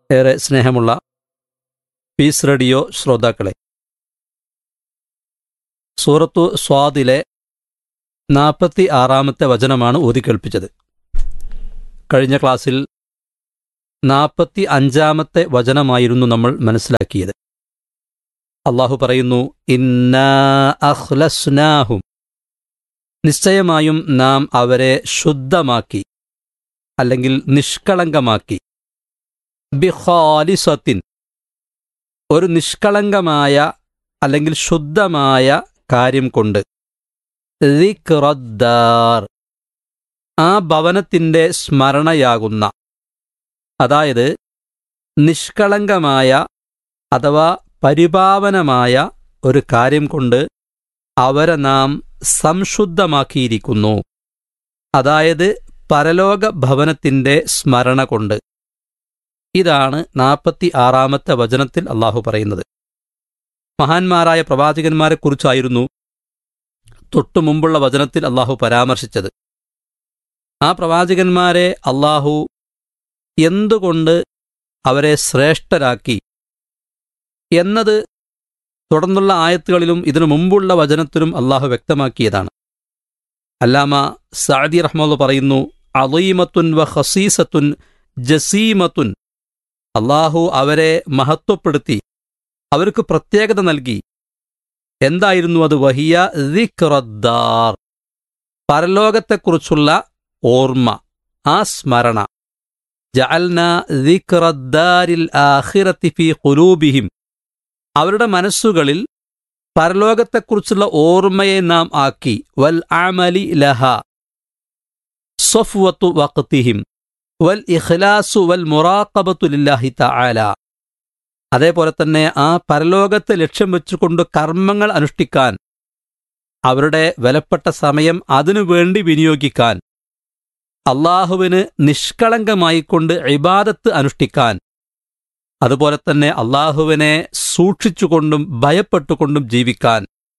ഏറെ സ്നേഹമുള്ള piece radio ശ്രോതാക്കളെ സൂറത്തു സ്വാദിലെ നാൽപ്പത്തി ആറാമത്തെ വചനമാണ് ഓതിക്കേൾപ്പിച്ചത് കഴിഞ്ഞ ക്ലാസ്സിൽ നാൽപ്പത്തി അഞ്ചാമത്തെ വചനമായിരുന്നു നമ്മൾ മനസ്സിലാക്കിയത് അള്ളാഹു പറയുന്നു ഇന്നാ അഖ്ലസ്നാഹും നിശ്ചയമായും നാം അവരെ ശുദ്ധമാക്കി അല്ലെങ്കിൽ നിഷ്കളങ്കമാക്കി ബിഖാലിസത്തിൻ ഒരു നിഷ്കളങ്കമായ അല്ലെങ്കിൽ ശുദ്ധമായ കാര്യം കൊണ്ട് ദിക്റദ്ദാർ ആ ഭവനത്തിൻ്റെ സ്മരണയാകുന്ന അതായത് നിഷ്കളങ്കമായ അഥവാ പരിപാവനമായ ഒരു കാര്യം കൊണ്ട് അവരെ നാം സംശുദ്ധമാക്കിയിരിക്കുന്നു അതായത് പരലോക ഭവനത്തിൻ്റെ സ്മരണ കൊണ്ട് ഇതാണ് നാൽപ്പത്തി ആറാമത്തെ വചനത്തിൽ അള്ളാഹു പറയുന്നത് മഹാന്മാരായ പ്രവാചകന്മാരെക്കുറിച്ചായിരുന്നു തൊട്ടു മുമ്പുള്ള വചനത്തിൽ അള്ളാഹു പരാമർശിച്ചത് ആ പ്രവാചകന്മാരെ അള്ളാഹു എന്തുകൊണ്ട് അവരെ ശ്രേഷ്ഠരാക്കി എന്നത് തുടർന്നുള്ള ആയത്തുകളിലും ഇതിനു മുമ്പുള്ള വചനത്തിലും അള്ളാഹു വ്യക്തമാക്കിയതാണ് അല്ലാമ സാദി റഹ്മുള്ള പറയുന്നു അലീമത്തുൻ വ ഹസീസത്തുൻ ജസീമത്തുൻ അള്ളാഹു അവരെ മഹത്വപ്പെടുത്തി അവർക്ക് പ്രത്യേകത നൽകി എന്തായിരുന്നു അത് വഹിയ ദിക്റദ്ദാർ പരലോകത്തെക്കുറിച്ചുള്ള ഓർമ്മ ആ സ്മരണ ജഅൽന ദിക്റദ്ദാരിൽ ആഖിറത്തി ഫീ ഖുലൂബിഹിം അവരുടെ മനസ്സുകളിൽ പരലോകത്തെക്കുറിച്ചുള്ള ഓർമ്മയെ നാം ആക്കി വൽ അമലി ലഹ സ്വഫ്വത്തു വഖ്തിഹിം വൽ ഇഖ്ലാസു വൽ മുറാഖബത്തു ലില്ലാഹി തആല അതേപോലെ തന്നെ ആ പരലോകത്തെ ലക്ഷ്യം വെച്ചുകൊണ്ട് കർമ്മങ്ങൾ അനുഷ്ഠിക്കാൻ അവരുടെ വിലപ്പെട്ട സമയം അതിനു വേണ്ടി വിനിയോഗിക്കാൻ അള്ളാഹുവിന് നിഷ്കളങ്കമായിക്കൊണ്ട് ഇബാദത്ത് അനുഷ്ഠിക്കാൻ അതുപോലെ തന്നെ അള്ളാഹുവിനെ സൂക്ഷിച്ചുകൊണ്ടും ഭയപ്പെട്ടുകൊണ്ടും ജീവിക്കാൻ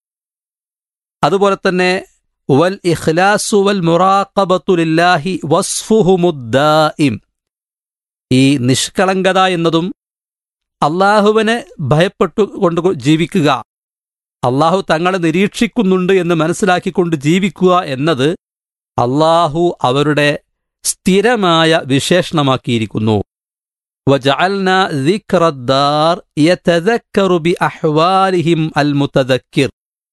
അതുപോലെ തന്നെ വൽ ഇഖ്ലാസു വൽ മുറാഖബത്തുലില്ലാഹി വസ്ഫുഹുമുദ്ദായിം ഈ നിഷ്കളങ്കത എന്നതും അള്ളാഹുവിനെ ഭയപ്പെട്ടുകൊണ്ട് ജീവിക്കുക അള്ളാഹു തങ്ങളെ നിരീക്ഷിക്കുന്നുണ്ട് എന്ന് മനസ്സിലാക്കിക്കൊണ്ട് ജീവിക്കുക എന്നത് അള്ളാഹു അവരുടെ സ്ഥിരമായ വിശേഷണമാക്കിയിരിക്കുന്നു وجعلنا ذكر الدار يتذكر بأحوالهم المتذكر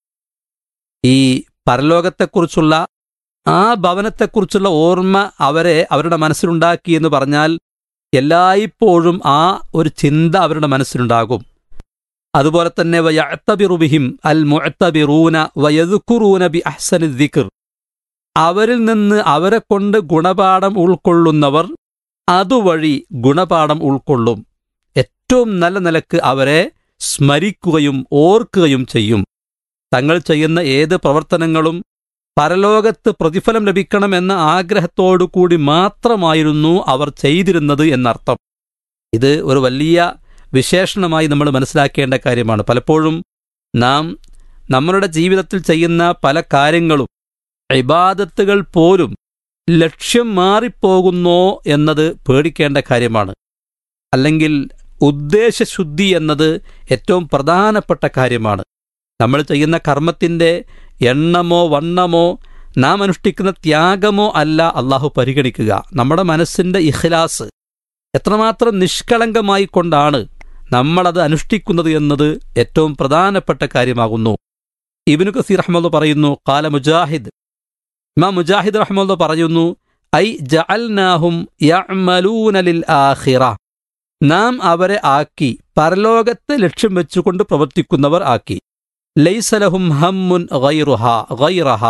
ഈ പരലോകത്തെക്കുറിച്ചുള്ള ആ ഭവനത്തെക്കുറിച്ചുള്ള ഓർമ്മ അവരെ അവരുടെ മനസ്സിലുണ്ടാക്കി എന്ന് പറഞ്ഞാൽ എല്ലായ്പ്പോഴും ആ ഒരു ചിന്ത അവരുടെ മനസ്സിലുണ്ടാകും അതുപോലെ തന്നെ വയത്തബിറുബിഹിം അൽ മുഅത്തബിറൂന വയതുക്കുറൂന ബി അഹ്സനി ദിക്ർ അവരിൽ നിന്ന് അവരെ കൊണ്ട് ഗുണപാഠം ഉൾക്കൊള്ളുന്നവർ അതുവഴി ഗുണപാഠം ഉൾക്കൊള്ളും ഏറ്റവും നല്ല നിലക്ക് അവരെ സ്മരിക്കുകയും ഓർക്കുകയും ചെയ്യും തങ്ങൾ ചെയ്യുന്ന ഏത് പ്രവർത്തനങ്ങളും പരലോകത്ത് പ്രതിഫലം ലഭിക്കണമെന്ന ആഗ്രഹത്തോടു കൂടി മാത്രമായിരുന്നു അവർ ചെയ്തിരുന്നത് എന്നർത്ഥം ഇത് ഒരു വലിയ വിശേഷണമായി നമ്മൾ മനസ്സിലാക്കേണ്ട കാര്യമാണ് പലപ്പോഴും നാം നമ്മളുടെ ജീവിതത്തിൽ ചെയ്യുന്ന പല കാര്യങ്ങളും ഇബാദത്തുകൾ പോലും ലക്ഷ്യം മാറിപ്പോകുന്നോ എന്നത് പേടിക്കേണ്ട കാര്യമാണ് അല്ലെങ്കിൽ ഉദ്ദേശശുദ്ധി എന്നത് ഏറ്റവും പ്രധാനപ്പെട്ട കാര്യമാണ് നമ്മൾ ചെയ്യുന്ന കർമ്മത്തിൻ്റെ എണ്ണമോ വണ്ണമോ നാം അനുഷ്ഠിക്കുന്ന ത്യാഗമോ അല്ല അള്ളാഹു പരിഗണിക്കുക നമ്മുടെ മനസ്സിൻ്റെ ഇഖ്ലാസ് എത്രമാത്രം നിഷ്കളങ്കമായി കൊണ്ടാണ് നമ്മളത് അനുഷ്ഠിക്കുന്നത് എന്നത് ഏറ്റവും പ്രധാനപ്പെട്ട കാര്യമാകുന്നു ഇബിനു കസീർ അഹമ്മദ് പറയുന്നു കാല മുജാഹിദ് ഇമാം മുജാഹിദ് റഹ്മുള്ള പറയുന്നു ഐ ജഅൽനാഹും യഅ്മലൂന ലിൽ ആഖിറ നാം അവരെ ആക്കി പരലോകത്തെ ലക്ഷ്യം വെച്ചുകൊണ്ട് പ്രവർത്തിക്കുന്നവർ ആക്കി ലൈസലഹും ഹമ്മുൻ ഗൈറുഹ ഗൈറഹ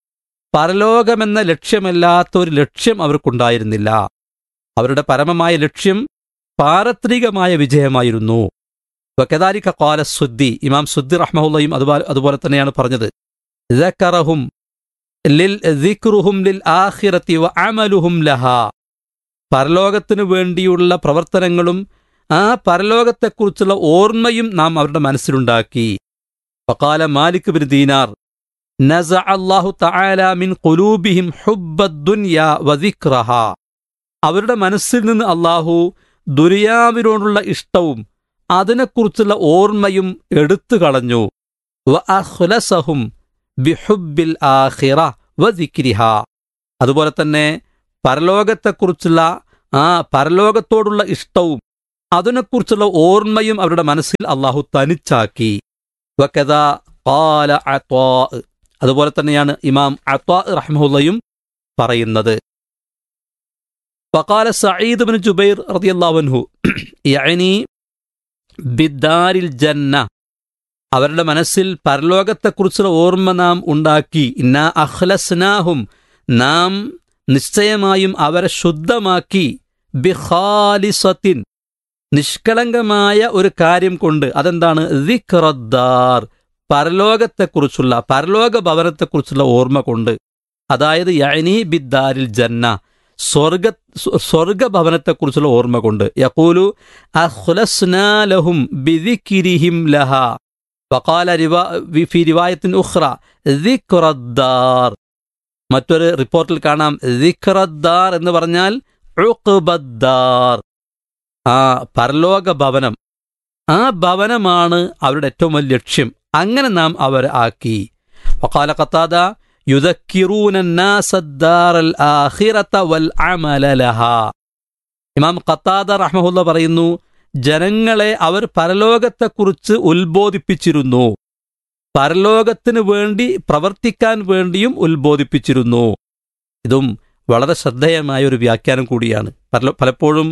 പരലോകമെന്ന ലക്ഷ്യമല്ലാത്ത ഒരു ലക്ഷ്യം അവർക്കുണ്ടായിരുന്നില്ല അവരുടെ പരമമായ ലക്ഷ്യം പാരത്രികമായ വിജയമായിരുന്നു വക്കദാലിക കാല സുദ്ദി ഇമാം സുദ്ദി റഹ്മുള്ളയും അതുപോലെ അതുപോലെ തന്നെയാണ് പറഞ്ഞത് ذكرهم ലിൽ ദിക്റുഹും ലിൽ ആഖിറത്തി വ അമലുഹും ലഹ പരലോകത്തിനു വേണ്ടിയുള്ള പ്രവർത്തനങ്ങളും ആ പരലോകത്തെക്കുറിച്ചുള്ള ഓർമ്മയും നാം അവരുടെ മനസ്സിലുണ്ടാക്കി വക്കാല മാലിക് ബിൻ ദീനാർ نزع الله تعالى من قلوبهم حب الدنيا وذكرها അവരുടെ മനസ്സിൽ നിന്ന് അള്ളാഹു ദുരിയാവിനോടുള്ള ഇഷ്ടവും അതിനെക്കുറിച്ചുള്ള ഓർമ്മയും എടുത്തു കളഞ്ഞു വ അഖ്ലസഹും ബിഹുബിൽ ആഖിറ വ ദിക്രിഹ അതുപോലെ തന്നെ പരലോകത്തെക്കുറിച്ചുള്ള ആ പരലോകത്തോടുള്ള ഇഷ്ടവും അതിനെക്കുറിച്ചുള്ള ഓർമ്മയും അവരുടെ മനസ്സിൽ അള്ളാഹു തനിച്ചാക്കി വക്കഥ ഖാല അത്വാ അതുപോലെ തന്നെയാണ് ഇമാം അത്വാ റഹ്മുള്ളയും പറയുന്നത് وقال سعيد بن جبير رضي الله عنه يعني ബിദ്ദാരിൽ ജന്ന അവരുടെ മനസ്സിൽ പരലോകത്തെക്കുറിച്ചുള്ള ഓർമ്മ നാം ഉണ്ടാക്കി ഇന്ന അഖ്ലസ്നാഹും നാം നിശ്ചയമായും അവരെ ശുദ്ധമാക്കി ബിഖാലിസത്തിൻ നിഷ്കളങ്കമായ ഒരു കാര്യം കൊണ്ട് അതെന്താണ് ദിക്റദ്ദാർ പരലോകത്തെക്കുറിച്ചുള്ള പരലോക ഭവനത്തെക്കുറിച്ചുള്ള ഓർമ്മ കൊണ്ട് അതായത് യഅനി ബിദ്ദാരിൽ ജന്ന സ്വർഗ സ്വർഗഭവനത്തെക്കുറിച്ചുള്ള ഓർമ്മ കൊണ്ട് യഖൂലു അഖ്ലസ്നാലഹും ബിദിക്രിഹിം ലഹ വഖാല റിവാ ഫി റിവായത്തിൻ ഉഖ്റ ദിക്റദ്ദാർ മറ്റൊരു റിപ്പോർട്ടിൽ കാണാം ദിക്റദ്ദാർ എന്ന് പറഞ്ഞാൽ ഉഖ്ബദ്ദാർ ആ പരലോക ഭവനം ആ ഭവനമാണ് അവരുടെ ഏറ്റവും വലിയ ലക്ഷ്യം അങ്ങനെ നാം അവരെ ആക്കി വഖാല ഖത്താദ യുദക്കിറൂന الناس الدار الآخرة والعمل لها ഇമാം ഖത്താദ റഹ്മഹുല്ല പറയുന്നു ജനങ്ങളെ അവർ പരലോകത്തെക്കുറിച്ച് ഉത്ബോധിപ്പിച്ചിരുന്നു പരലോകത്തിന് വേണ്ടി പ്രവർത്തിക്കാൻ വേണ്ടിയും ഉത്ബോധിപ്പിച്ചിരുന്നു ഇതും വളരെ ശ്രദ്ധേയമായ ഒരു വ്യാഖ്യാനം കൂടിയാണ് പരലോ- പലപ്പോഴും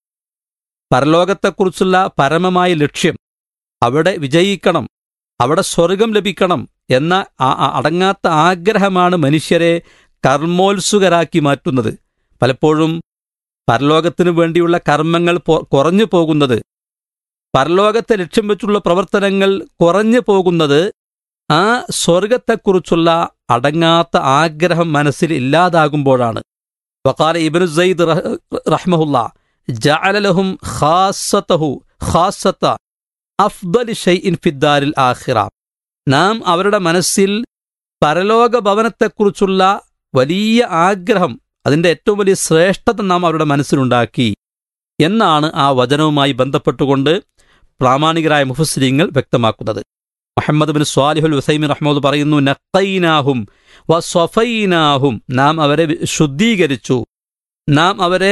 പരലോകത്തെക്കുറിച്ചുള്ള പരമമായ ലക്ഷ്യം അവിടെ വിജയിക്കണം അവിടെ സ്വർഗം ലഭിക്കണം എന്ന ആ- ആ അടങ്ങാത്ത ആഗ്രഹമാണ് മനുഷ്യരെ കർമ്മോത്സുകരാക്കി മാറ്റുന്നത് പലപ്പോഴും പരലോകത്തിനു വേണ്ടിയുള്ള കർമ്മങ്ങൾ പൊ- കുറഞ്ഞു പോകുന്നത് പരലോകത്തെ ലക്ഷ്യം വെച്ചുള്ള പ്രവർത്തനങ്ങൾ കുറഞ്ഞു പോകുന്നത് ആ സ്വർഗത്തെക്കുറിച്ചുള്ള അടങ്ങാത്ത ആഗ്രഹം മനസ്സിൽ ഇല്ലാതാകുമ്പോഴാണ് വക്കാല ഇബനു സയ്ദ് റഹ്മഹുല്ല ജഅലലഹും ഖാസത്തഹു ഖാസത്ത അഫ്ദലി ഷൈഇൻ ഫിദ്ദാരിൽ ആഖിറ നാം അവരുടെ മനസ്സിൽ പരലോക ഭവനത്തെക്കുറിച്ചുള്ള വലിയ ആഗ്രഹം അതിന്റെ ഏറ്റവും വലിയ ശ്രേഷ്ഠത നാം അവരുടെ മനസ്സിലുണ്ടാക്കി എന്നാണ് ആ വചനവുമായി ബന്ധപ്പെട്ടുകൊണ്ട് പ്രാമാണികരായ മുഫസ്ലിങ്ങൾ വ്യക്തമാക്കുന്നത് മുഹമ്മദ് ബിൻ സ്വാലിഹുൽ വസൈമി റഹ്മദ് പറയുന്നു നക്കൈനാഹും വ സ്വഫൈനാഹും നാം അവരെ ശുദ്ധീകരിച്ചു നാം അവരെ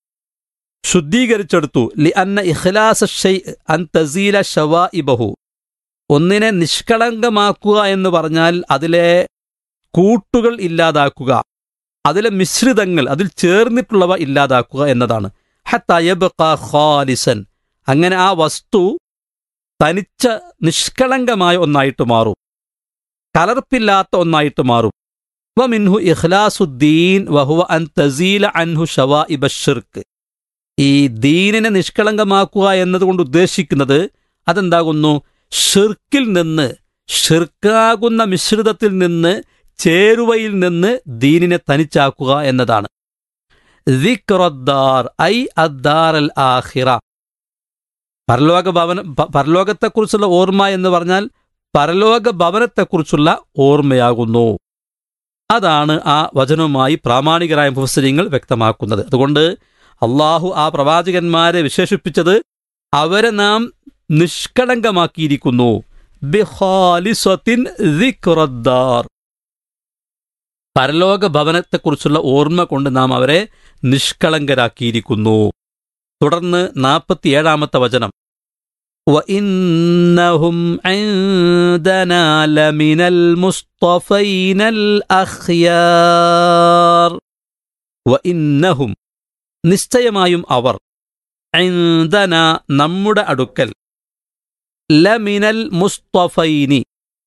ശുദ്ധീകരിച്ചെടുത്തു ലി അന്ന ഇഖ്ലാസ ഷൈ അൻ തസീല ഷവാഇബഹു ഒന്നിനെ നിഷ്കളങ്കമാക്കുക എന്ന് പറഞ്ഞാൽ അതിലെ കൂട്ടുകൾ ഇല്ലാതാക്കുക അതിലെ മിശ്രിതങ്ങൾ അതിൽ ചേർന്നിട്ടുള്ളവ ഇല്ലാതാക്കുക എന്നതാണ് ഹത്തയബ്ഖ ഖാലിസൻ അങ്ങനെ ആ വസ്തു തനിച്ച നിഷ്കളങ്കമായ ഒന്നായിട്ട് മാറും കലർപ്പില്ലാത്ത ഒന്നായിട്ട് മാറും വമിൻഹു ഇഖ്ലാസുദ്ദീൻ വഹുവ അൻ തസീല അൻഹു ഷവാഇബ ഷിർക്ക് ഈ ദീനിനെ നിഷ്കളങ്കമാക്കുക എന്നതുകൊണ്ട് ഉദ്ദേശിക്കുന്നത് അതെന്താകുന്നു ഷിർക്കിൽ നിന്ന് ഷിർക്കാകുന്ന മിശ്രിതത്തിൽ നിന്ന് ചേരുവയിൽ നിന്ന് ദീനിനെ തനിച്ചാക്കുക എന്നതാണ് ദിക്റദ്ദാർ ഐ അദ്ദാർ അൽ ആഖിറ പരലോക ഭവന പ- പരലോകത്തെക്കുറിച്ചുള്ള ഓർമ്മ എന്ന് പറഞ്ഞാൽ പരലോക ഭവനത്തെക്കുറിച്ചുള്ള ഓർമ്മയാകുന്നു അതാണ് ആ വചനവുമായി പ്രാമാണികരായ മുഫസ്സരിങ്ങൾ വ്യക്തമാക്കുന്നത് അതുകൊണ്ട് അള്ളാഹു ആ പ്രവാചകന്മാരെ വിശേഷിപ്പിച്ചത് അവരെ നാം നിഷ്കളങ്കമാക്കിയിരിക്കുന്നു ബിഖാലിസത്തിൻ ദിക്റദ്ദാർ പരലോക ഭവനത്തെക്കുറിച്ചുള്ള ഓർമ്മ കൊണ്ട് നാം അവരെ നിഷ്കളങ്കരാക്കിയിരിക്കുന്നു തുടർന്ന് നാൽപ്പത്തിയേഴാമത്തെ വചനം وإنهم عندنا لمن المصطفين الأخيار وإنهم നിശ്ചയമായും അവർ عندന നമ്മുടെ അടുക്കൽ ലമിനൽ മുസ്തഫൈനി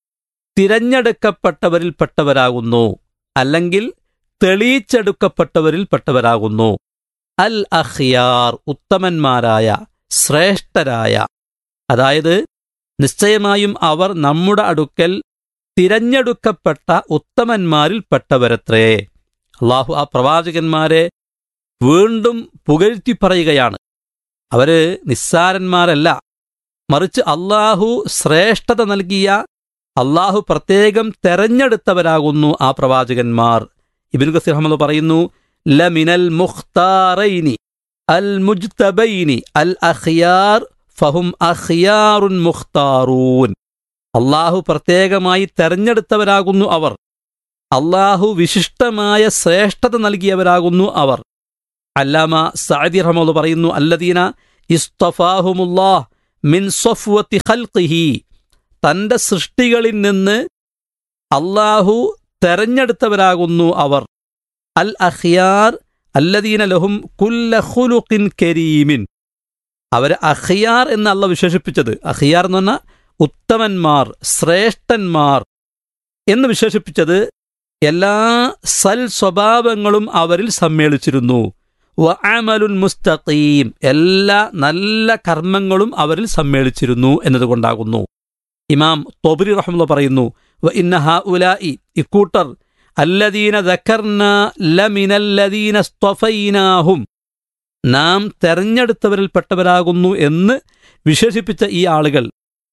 തിരഞ്ഞെടുക്കപ്പെട്ടവരിൽപ്പെട്ടവരാകുന്നു അല്ലെങ്കിൽ തെളിയിച്ചെടുക്കപ്പെട്ടവരിൽപ്പെട്ടവരാകുന്നു അൽ അഖിയാർ ഉത്തമന്മാരായ ശ്രേഷ്ഠരായ അതായത് നിശ്ചയമായും അവർ നമ്മുടെ അടുക്കൽ തിരഞ്ഞെടുക്കപ്പെട്ട ഉത്തമന്മാരിൽപ്പെട്ടവരത്രേ അള്ളാഹു ആ പ്രവാചകന്മാരെ വീണ്ടും പുകഴ്ത്തി പറയുകയാണ് അവര് നിസ്സാരന്മാരല്ല മറിച്ച് അള്ളാഹു ശ്രേഷ്ഠത നൽകിയ അള്ളാഹു പ്രത്യേകം തെരഞ്ഞെടുത്തവരാകുന്നു ആ പ്രവാചകന്മാർ ഇബിൻ ഗസീർ അഹമ്മദ് പറയുന്നു ലമിനൽ മുഖ്താറൈനി അൽ മുജ്തബൈനി അൽ അഖിയാർ ഫഹും അഖിയാറുൻ മുഖ്താറൂൻ അള്ളാഹു പ്രത്യേകമായി തെരഞ്ഞെടുത്തവരാകുന്നു അവർ അള്ളാഹു വിശിഷ്ടമായ ശ്രേഷ്ഠത നൽകിയവരാകുന്നു അവർ അല്ലാമ സഅദി റഹ്മുള്ള പറയുന്നു അല്ലദീന ഇസ്തഫാഹുമുല്ലാഹ് മിൻ സഫ്വത്തി ഖൽഖിഹി തന്റെ സൃഷ്ടികളിൽ നിന്ന് അള്ളാഹു തെരഞ്ഞെടുത്തവരാകുന്നു അവർ അൽ അഖിയാർ അല്ലദീന ലഹും കുല്ല ഖുലുഖിൻ കരീമിൻ അവരെ അഖിയാർ എന്ന് അള്ള വിശേഷിപ്പിച്ചത് അഖിയാർ എന്ന് പറഞ്ഞാൽ ഉത്തമന്മാർ ശ്രേഷ്ഠന്മാർ എന്ന് വിശേഷിപ്പിച്ചത് എല്ലാ സൽ സ്വഭാവങ്ങളും അവരിൽ സമ്മേളിച്ചിരുന്നു വ അമലുൻ മുസ്തഖീം എല്ലാ നല്ല കർമ്മങ്ങളും അവരിൽ സമ്മേളിച്ചിരുന്നു എന്നതുകൊണ്ടാകുന്നു ഇമാം തൊബരി റഹ്മുള്ള പറയുന്നു വ ഇന്ന ഹ ഉലായി ഇക്കൂട്ടർ അല്ലദീന ദക്കർന ലമിനല്ലദീന സ്ത്വഫൈനാഹും നാം തെരഞ്ഞെടുത്തവരിൽപ്പെട്ടവരാകുന്നു എന്ന് വിശേഷിപ്പിച്ച ഈ ആളുകൾ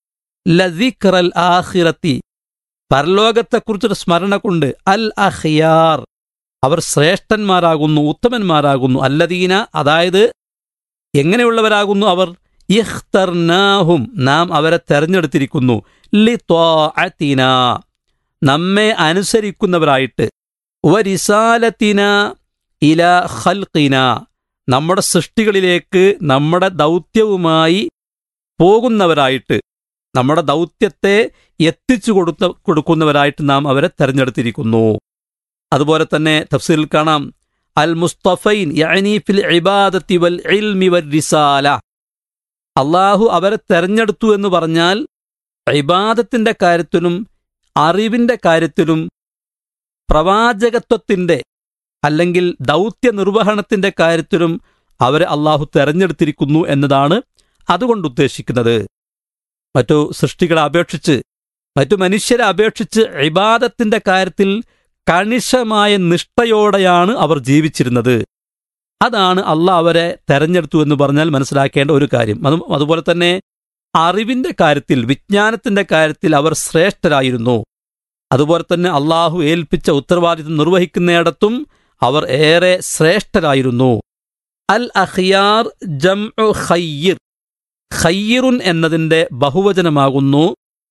ലദിഖറൽ ആഖിറത്തി പരലോകത്തെക്കുറിച്ചൊരു സ്മരണ കൊണ്ട് അൽ അഖിയാർ അവർ ശ്രേഷ്ഠന്മാരാകുന്നു ഉത്തമന്മാരാകുന്നു അല്ലദീന അതായത് എങ്ങനെയുള്ളവരാകുന്നു അവർ ഇഖ്തർനാഹും നാം അവരെ തെരഞ്ഞെടുത്തിരിക്കുന്നു ലിത്വാഅത്തിന നമ്മെ അനുസരിക്കുന്നവരായിട്ട് വരിസാലത്തിന ഇല ഖൽഖിന നമ്മുടെ സൃഷ്ടികളിലേക്ക് നമ്മുടെ ദൗത്യവുമായി പോകുന്നവരായിട്ട് നമ്മുടെ ദൗത്യത്തെ എത്തിച്ചു കൊടുത്ത കൊടുക്കുന്നവരായിട്ട് നാം അവരെ തെരഞ്ഞെടുത്തിരിക്കുന്നു അതുപോലെ തന്നെ തഫ്സീലിൽ കാണാം അൽ മുസ്തഫൈൻ യഅനി ഫിൽ ഇബാദത്തി വൽ ഇൽമി വൽ റിസാല അള്ളാഹു അവരെ തെരഞ്ഞെടുത്തു എന്ന് പറഞ്ഞാൽ ഇബാദത്തിന്റെ കാര്യത്തിലും അറിവിന്റെ കാര്യത്തിലും പ്രവാചകത്വത്തിന്റെ അല്ലെങ്കിൽ ദൗത്യ നിർവഹണത്തിന്റെ കാര്യത്തിലും അവരെ അള്ളാഹു തെരഞ്ഞെടുത്തിരിക്കുന്നു എന്നതാണ് അതുകൊണ്ട് ഉദ്ദേശിക്കുന്നത് മറ്റു സൃഷ്ടികളെ അപേക്ഷിച്ച് മറ്റു മനുഷ്യരെ അപേക്ഷിച്ച് ഇബാദത്തിന്റെ കാര്യത്തിൽ കണിശമായ നിഷ്ഠയോടെയാണ് അവർ ജീവിച്ചിരുന്നത് അതാണ് അള്ളാഹ് അവരെ തെരഞ്ഞെടുത്തു എന്ന് പറഞ്ഞാൽ മനസ്സിലാക്കേണ്ട ഒരു കാര്യം അതും അതുപോലെ തന്നെ അറിവിന്റെ കാര്യത്തിൽ വിജ്ഞാനത്തിന്റെ കാര്യത്തിൽ അവർ ശ്രേഷ്ഠരായിരുന്നു അതുപോലെ തന്നെ അള്ളാഹു ഏൽപ്പിച്ച ഉത്തരവാദിത്വം നിർവഹിക്കുന്നിടത്തും അവർ ഏറെ ശ്രേഷ്ഠരായിരുന്നു അൽ അഖിയാർ ജം ഖയ്യിർ ഖയ്യിറുൻ എന്നതിൻ്റെ ബഹുവചനമാകുന്നു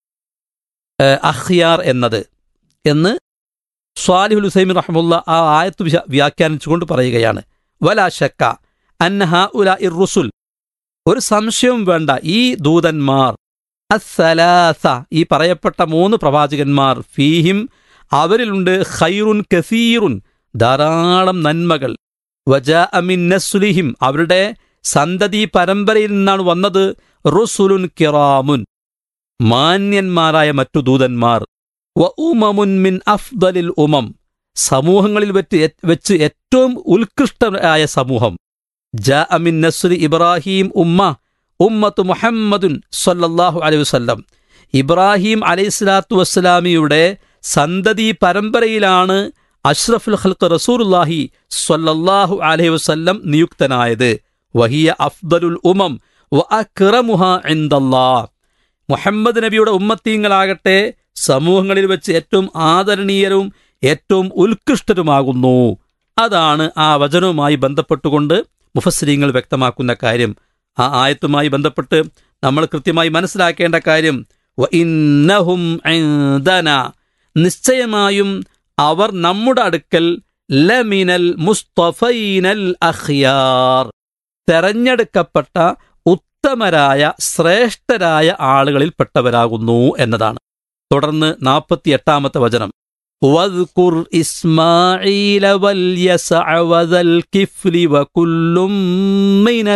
ഏഹ്, അഖ്യാർ എന്നത് എന്ന് സ്വാലിഹുൽ ഹുസൈമി റഹ്മുള്ള ആ ആയത്ത് വിശ- വ്യാഖ്യാനിച്ചുകൊണ്ട് പറയുകയാണ് വലാ ഷക്ക അന്നഹ ഉല ഇർ റുസുൽ ഒരു സംശയവും വേണ്ട ഈ ദൂതന്മാർ അസ്സലാസ ഈ പറയപ്പെട്ട മൂന്ന് പ്രവാചകന്മാർ ഫീഹിം അവരിലുണ്ട് ഖൈറുൻ കസീറുൻ ധാരാളം നന്മകൾ വജാ അമിൻ നസ്ലിഹിം അവരുടെ സന്തതി പരമ്പരയിൽ നിന്നാണ് വന്നത് റുസുലുൻ കിറാമുൻ മാന്യന്മാരായ മറ്റു ദൂതന്മാർ വ ഉമമുൻ മിൻ അഫ്ദലിൽ ഉമം സമൂഹങ്ങളിൽ വെച്ച് ഏ- വെച്ച് ഏറ്റവും ഉത്കൃഷ്ടമായ സമൂഹം ജാ അമിൻ നസ്രി ഇബ്രാഹിം ഉമ്മ ഉമ്മത്ത് മുഹമ്മദുൻ സല്ലല്ലാഹു അലൈഹി വസല്ലം ഇബ്രാഹിം അലൈഹിസ്ലാത്തു വസ്സലാമിയുടെ സന്തതി പരമ്പരയിലാണ് അഷ്റഫുൽ ഖൽഖ് റസൂലുള്ളാഹി സ്വല്ലല്ലാഹു അലൈഹി വസല്ലം നിയുക്തനായത് വഹിയ അഫ്ദലുൽ ഉമം വ അക്റമുഹ ഇൻദല്ലാഹ് മുഹമ്മദ് നബിയുടെ ഉമ്മത്തീങ്ങളാകട്ടെ സമൂഹങ്ങളിൽ വെച്ച് ഏറ്റവും ആദരണീയരും ഏറ്റവും ഉത്കൃഷ്ടരുമാകുന്നു അതാണ് ആ വചനവുമായി ബന്ധപ്പെട്ടുകൊണ്ട് മുഫസ്രീങ്ങൾ വ്യക്തമാക്കുന്ന കാര്യം ആ ആയത്തുമായി ബന്ധപ്പെട്ട് നമ്മൾ കൃത്യമായി മനസ്സിലാക്കേണ്ട കാര്യം "വ ഇന്നഹും ഇൻദന" നിശ്ചയമായും അവർ നമ്മുടെ അടുക്കൽ ലമിനൽ മുസ്തഫൈനൽ അഖ്യാർ തെരഞ്ഞെടുക്കപ്പെട്ട ഉത്തമരായ ശ്രേഷ്ഠരായ ആളുകളിൽപ്പെട്ടവരാകുന്നു എന്നതാണ് തുടർന്ന് നാൽപ്പത്തിയെട്ടാമത്തെ വചനം واذكر إسماعيل واليسع وذا الكفل وكل من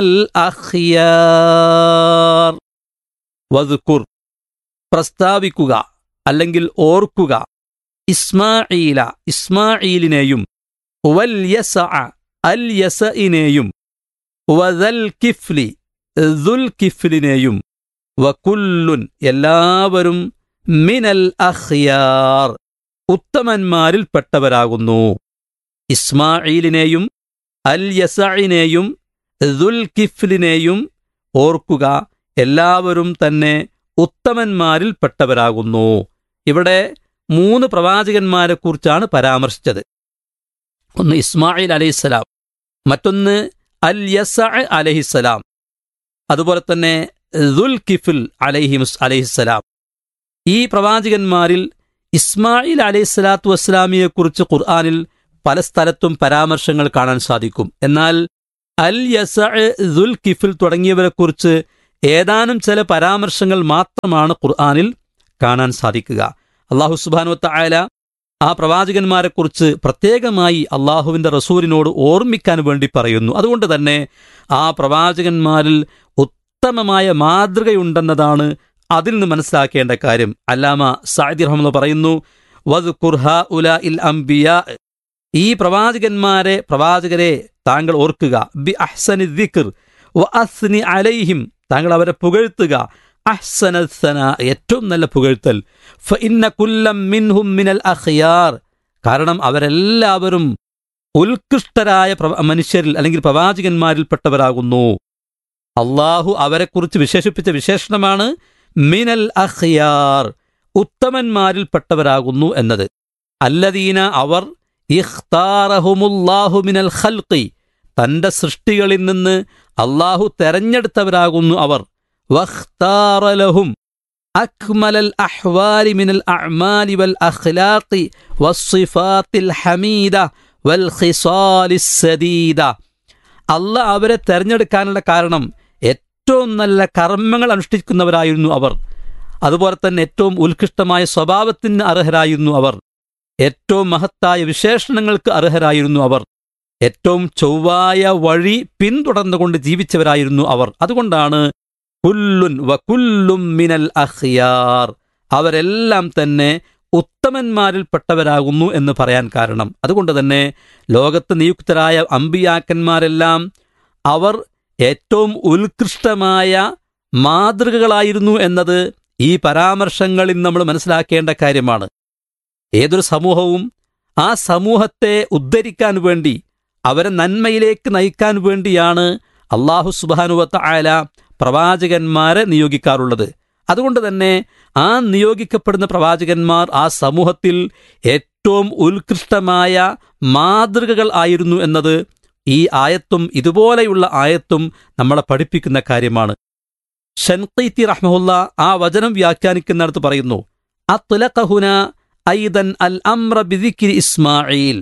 الأخيار വذുക്കുർ പ്രസ്താവിക്കുക അല്ലെങ്കിൽ ഓർക്കുക ഇസ്മാഈല ഇസ്മാഈലിനെയും വൽ യസ അൽ യസഇനെയും വദൽ കിഫ്ലി ദുൽ കിഫ്ലിനെയും വകുല്ലുൻ എല്ലാവരും മിനൽ അഖ്യാർ ഉത്തമന്മാരിൽപ്പെട്ടവരാകുന്നു ഇസ്മാഈലിനെയും അൽ യസഇനെയും ദുൽ കിഫ്ലിനെയും ഓർക്കുക എല്ലാവരും തന്നെ ഉത്തമന്മാരിൽപ്പെട്ടവരാകുന്നു ഇവിടെ മൂന്ന് പ്രവാചകന്മാരെക്കുറിച്ചാണ് പരാമർശിച്ചത് ഒന്ന് ഇസ്മായിൽ അലൈഹിസ്സലാം മറ്റൊന്ന് അൽ യസ അലഹിസ്സലാം അതുപോലെ തന്നെ ദുൽ കിഫിൽ അലഹിമുസ് അലഹിസ്സലാം ഈ പ്രവാചകന്മാരിൽ ഇസ്മായിൽ അലൈഹി സ്വലാത്തു വസ്സലാമിയെക്കുറിച്ച് ഖുർആാനിൽ പല സ്ഥലത്തും പരാമർശങ്ങൾ കാണാൻ സാധിക്കും എന്നാൽ അൽ യസ ദുൽ കിഫിൽ തുടങ്ങിയവരെക്കുറിച്ച് ഏതാനും ചില പരാമർശങ്ങൾ മാത്രമാണ് ഖുർആാനിൽ കാണാൻ സാധിക്കുക അള്ളാഹു സുബാനുവത്ത ആയ ആ പ്രവാചകന്മാരെക്കുറിച്ച് പ്രത്യേകമായി അള്ളാഹുവിന്റെ റസൂലിനോട് ഓർമ്മിക്കാൻ വേണ്ടി പറയുന്നു അതുകൊണ്ട് തന്നെ ആ പ്രവാചകന്മാരിൽ ഉത്തമമായ മാതൃകയുണ്ടെന്നതാണ് അതിൽ നിന്ന് മനസ്സിലാക്കേണ്ട കാര്യം അല്ലാമ സായിദി റഹ്മെന്ന് പറയുന്നു വദ് കുർഹ ഉല ഇൽ അംബിയ ഈ പ്രവാചകന്മാരെ പ്രവാചകരെ താങ്കൾ ഓർക്കുക ബി അഹ്സനി ദിക്ർ വ അസ്നി അലൈഹിം താങ്കൾ അവരെ പുകഴ്ത്തുക അഹ്സനസന ഏറ്റവും നല്ല പുകഴ്ത്തൽ ഫ ഇന്ന കുല്ലം മിൻഹും മിനൽ അഖിയാർ കാരണം അവരെല്ലാവരും ഉത്കൃഷ്ടരായ പ്രവ- മനുഷ്യരിൽ അല്ലെങ്കിൽ പ്രവാചകന്മാരിൽപ്പെട്ടവരാകുന്നു അള്ളാഹു അവരെക്കുറിച്ച് വിശേഷിപ്പിച്ച വിശേഷണമാണ് മിനൽ അഖിയാർ ഉത്തമന്മാരിൽപ്പെട്ടവരാകുന്നു എന്നത് അല്ലദീന അവർ ഇഖ്താറഹുമുല്ലാഹു മിനൽ ഖൽഖി തന്റെ സൃഷ്ടികളിൽ നിന്ന് അള്ളാഹു തെരഞ്ഞെടുത്തവരാകുന്നു അവർ വഖ്താറലഹും അക്മലൽ അഹ്വാലി മിനൽ അഅ്മാലി വൽ അഖ്ലാഖി വസ്സിഫാത്തിൽ ഹമീദ വൽ ഖിസാലിസ് സദീദ അള്ളാഹ് അവരെ തെരഞ്ഞെടുക്കാനുള്ള കാരണം ഏറ്റവും നല്ല കർമ്മങ്ങൾ അനുഷ്ഠിക്കുന്നവരായിരുന്നു അവർ അതുപോലെ തന്നെ ഏറ്റവും ഉത്കൃഷ്ടമായ സ്വഭാവത്തിന് അർഹരായിരുന്നു അവർ ഏറ്റവും മഹത്തായ വിശേഷണങ്ങൾക്ക് അർഹരായിരുന്നു അവർ ഏറ്റവും ചൊവ്വായ വഴി പിന്തുടർന്നുകൊണ്ട് ജീവിച്ചവരായിരുന്നു അവർ അതുകൊണ്ടാണ് കുല്ലുൻ വകുല്ലും മിനൽ അഖിയാർ അവരെല്ലാം തന്നെ ഉത്തമന്മാരിൽപ്പെട്ടവരാകുന്നു എന്ന് പറയാൻ കാരണം അതുകൊണ്ട് തന്നെ ലോകത്ത് നിയുക്തരായ അമ്പിയാക്കന്മാരെല്ലാം അവർ ഏറ്റവും ഉത്കൃഷ്ടമായ മാതൃകകളായിരുന്നു എന്നത് ഈ പരാമർശങ്ങളിൽ നമ്മൾ മനസ്സിലാക്കേണ്ട കാര്യമാണ് ഏതൊരു സമൂഹവും ആ സമൂഹത്തെ ഉദ്ധരിക്കാൻ വേണ്ടി അവരെ നന്മയിലേക്ക് നയിക്കാൻ വേണ്ടിയാണ് അള്ളാഹു സുബാനുവത്ത ആയ പ്രവാചകന്മാരെ നിയോഗിക്കാറുള്ളത് അതുകൊണ്ട് തന്നെ ആ നിയോഗിക്കപ്പെടുന്ന പ്രവാചകന്മാർ ആ സമൂഹത്തിൽ ഏറ്റവും ഉത്കൃഷ്ടമായ മാതൃകകൾ ആയിരുന്നു എന്നത് ഈ ആയത്തും ഇതുപോലെയുള്ള ആയത്തും നമ്മളെ പഠിപ്പിക്കുന്ന കാര്യമാണ് ഷൻഖീത്തി റഹ്മുല്ല ആ വചനം വ്യാഖ്യാനിക്കുന്നിടത്ത് പറയുന്നു അത്തുലഖഹുന ഐദൻ അൽ അംറ ബിദിക്രി ഇസ്മായിൽ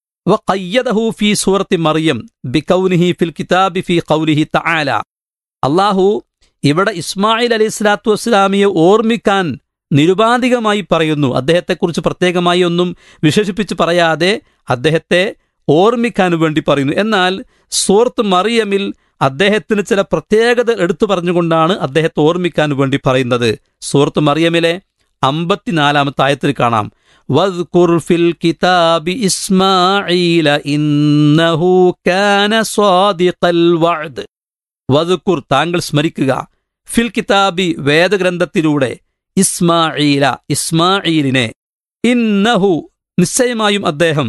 وقيده في سورة مريم بكونه في الكتاب في قوله تعالى അള്ളാഹു ഇവിടെ ഇസ്മായിൽ അലൈഹി സ്വലാത്തു വസ്സലാമിയെ ഓർമ്മിക്കാൻ നിരുപാധികമായി പറയുന്നു അദ്ദേഹത്തെക്കുറിച്ച് പ്രത്യേകമായി ഒന്നും വിശേഷിപ്പിച്ച് പറയാതെ അദ്ദേഹത്തെ ഓർമ്മിക്കാൻ വേണ്ടി പറയുന്നു എന്നാൽ സൂറത്ത് മറിയമിൽ അദ്ദേഹത്തിന് ചില പ്രത്യേകത എടുത്തു പറഞ്ഞുകൊണ്ടാണ് അദ്ദേഹത്തെ ഓർമ്മിക്കാൻ വേണ്ടി പറയുന്നത് സൂറത്ത് മറിയമിലെ അമ്പത്തിനാലാമത്തെ ആയത്തിൽ കാണാം വദ്കുർ ഫിൽ കിതാബി ഇസ്മാഈല ഇന്നഹു കാന സ്വാദിഖൽ വഅദ് വദ്കുർ താങ്കൾ സ്മരിക്കുക ഫിൽ കിതാബി വേദഗ്രന്ഥത്തിലൂടെ ഇസ്മാഈല ഇസ്മാഈലിനെ ഇന്നഹു നിശ്ചയമായും അദ്ദേഹം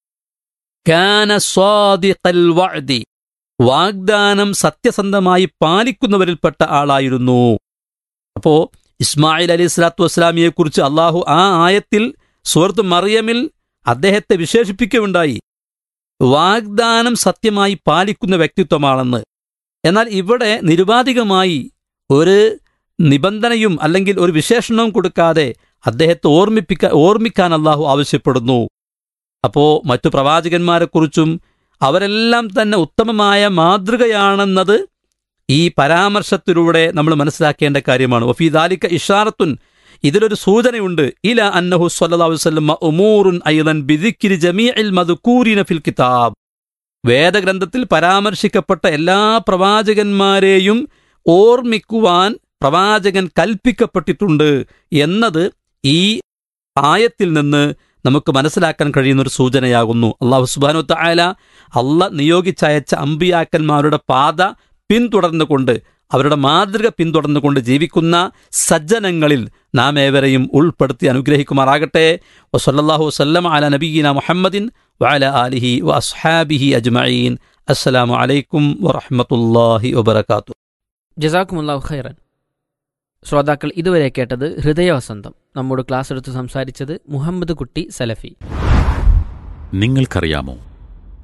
കാന സ്വാദിഖൽ വഅദി വാഗ്ദാനം സത്യസന്ധമായി പാലിക്കുന്നവരിൽപ്പെട്ട ആളായിരുന്നു അപ്പോ ഇസ്മായിൽ അലി സ്വലാത്തു വസ്സലാമിയെക്കുറിച്ച് അള്ളാഹു ആ ആയത്തിൽ സുഹൃത്ത് മറിയമിൽ അദ്ദേഹത്തെ വിശേഷിപ്പിക്കുകയുണ്ടായി വാഗ്ദാനം സത്യമായി പാലിക്കുന്ന വ്യക്തിത്വമാണെന്ന് എന്നാൽ ഇവിടെ നിരുപാധികമായി ഒരു നിബന്ധനയും അല്ലെങ്കിൽ ഒരു വിശേഷണവും കൊടുക്കാതെ അദ്ദേഹത്തെ ഓർമ്മിപ്പിക്ക ഓർമ്മിക്കാൻ അള്ളാഹു ആവശ്യപ്പെടുന്നു അപ്പോ മറ്റു പ്രവാചകന്മാരെക്കുറിച്ചും അവരെല്ലാം തന്നെ ഉത്തമമായ മാതൃകയാണെന്നത് ഈ പരാമർശത്തിലൂടെ നമ്മൾ മനസ്സിലാക്കേണ്ട കാര്യമാണ് ഒഫീദാലിക്ക ഇഷാറത്തുൻ ഇതിലൊരു സൂചനയുണ്ട് ഇല അന്നഹു സല്ലല്ലാഹു അലൈഹി വസല്ലം ഉമൂറുൻ ഐദൻ ബിദിക്രി ജമീഇൽ മദ്കൂരിന ഫിൽ കിതാബ് വേദഗ്രന്ഥത്തിൽ പരാമർശിക്കപ്പെട്ട എല്ലാ പ്രവാചകന്മാരെയും ഓർമ്മിക്കുവാൻ പ്രവാചകൻ കൽപ്പിക്കപ്പെട്ടിട്ടുണ്ട് എന്നത് ഈ ആയത്തിൽ നിന്ന് നമുക്ക് മനസ്സിലാക്കാൻ കഴിയുന്ന ഒരു സൂചനയാകുന്നു അള്ളാഹു സുബാനു തായാല അള്ള നിയോഗിച്ചയച്ച അമ്പിയാക്കന്മാരുടെ പാത പിന്തുടർന്നുകൊണ്ട് അവരുടെ മാതൃക പിന്തുടർന്നുകൊണ്ട് ജീവിക്കുന്ന സജ്ജനങ്ങളിൽ നാം ഏവരെയും ഉൾപ്പെടുത്തി അനുഗ്രഹിക്കുമാറാകട്ടെ വസല്ലാഹു വസ്ലം അല നബീന മുഹമ്മദിൻ വഅല ആലിഹി വ അസ്ഹാബിഹി അജ്മഈൻ അസ്സലാമു അലൈക്കും വറഹ്മത്തുള്ളാഹി വബറകാത്തു ജസാക്കുമുല്ലാഹു ഖൈറൻ ശ്രോതാക്കൾ ഇതുവരെ കേട്ടത് ഹൃദയവസന്തം നമ്മോട് ക്ലാസ് എടുത്ത് സംസാരിച്ചത് മുഹമ്മദ് കുട്ടി സലഫി നിങ്ങൾക്കറിയാമോ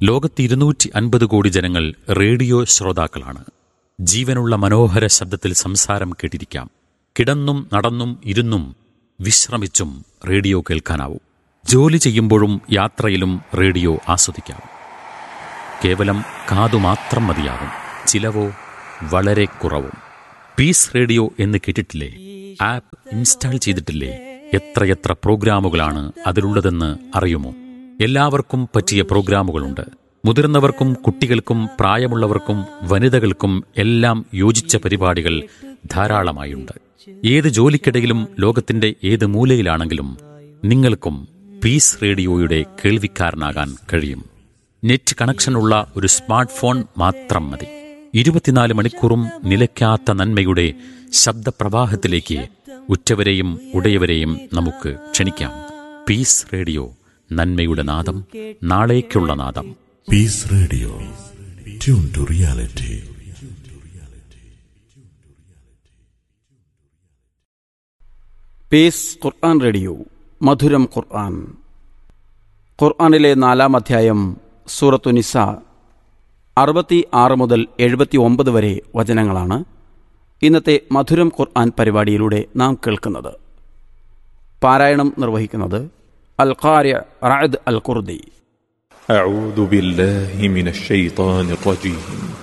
ലോകത്ത് ഇരുന്നൂറ്റി അൻപത് കോടി ജനങ്ങൾ റേഡിയോ ശ്രോതാക്കളാണ് ജീവനുള്ള മനോഹര ശബ്ദത്തിൽ സംസാരം കേട്ടിരിക്കാം കിടന്നും നടന്നും ഇരുന്നും വിശ്രമിച്ചും റേഡിയോ കേൾക്കാനാവും ജോലി ചെയ്യുമ്പോഴും യാത്രയിലും റേഡിയോ ആസ്വദിക്കാം കേവലം കാതു മാത്രം മതിയാകും ചിലവോ വളരെ കുറവും പീസ് റേഡിയോ എന്ന് കേട്ടിട്ടില്ലേ ആപ്പ് ഇൻസ്റ്റാൾ ചെയ്തിട്ടില്ലേ എത്രയെത്ര പ്രോഗ്രാമുകളാണ് അതിലുള്ളതെന്ന് അറിയുമോ എല്ലാവർക്കും പറ്റിയ പ്രോഗ്രാമുകളുണ്ട് മുതിർന്നവർക്കും കുട്ടികൾക്കും പ്രായമുള്ളവർക്കും വനിതകൾക്കും എല്ലാം യോജിച്ച പരിപാടികൾ ധാരാളമായുണ്ട് ഏത് ജോലിക്കിടയിലും ലോകത്തിന്റെ ഏത് മൂലയിലാണെങ്കിലും നിങ്ങൾക്കും പീസ് റേഡിയോയുടെ കേൾവിക്കാരനാകാൻ കഴിയും നെറ്റ് കണക്ഷനുള്ള ഒരു സ്മാർട്ട് ഫോൺ മാത്രം മതി ഇരുപത്തിനാല് മണിക്കൂറും നിലയ്ക്കാത്ത നന്മയുടെ ശബ്ദപ്രവാഹത്തിലേക്ക് ഉറ്റവരെയും ഉടയവരെയും നമുക്ക് ക്ഷണിക്കാം പീസ് റേഡിയോ നന്മയുടെ നാദം നാളേക്കുള്ള നാദം Peace Radio. Tune to reality. Peace Quran radio മധുരം ഖുർആൻ ഖുർആനിലെ നാലാം അധ്യായം സൂറത്തു നിസ അറുപത്തി ആറ് മുതൽ എഴുപത്തി ഒമ്പത് വരെ വചനങ്ങളാണ് ഇന്നത്തെ മധുരം ഖുർആൻ പരിപാടിയിലൂടെ നാം കേൾക്കുന്നത് പാരായണം നിർവഹിക്കുന്നത് അൽ ഖാര്യ റായദ് അൽ ഖുർദി أعوذ بالله من الشيطان الرجيم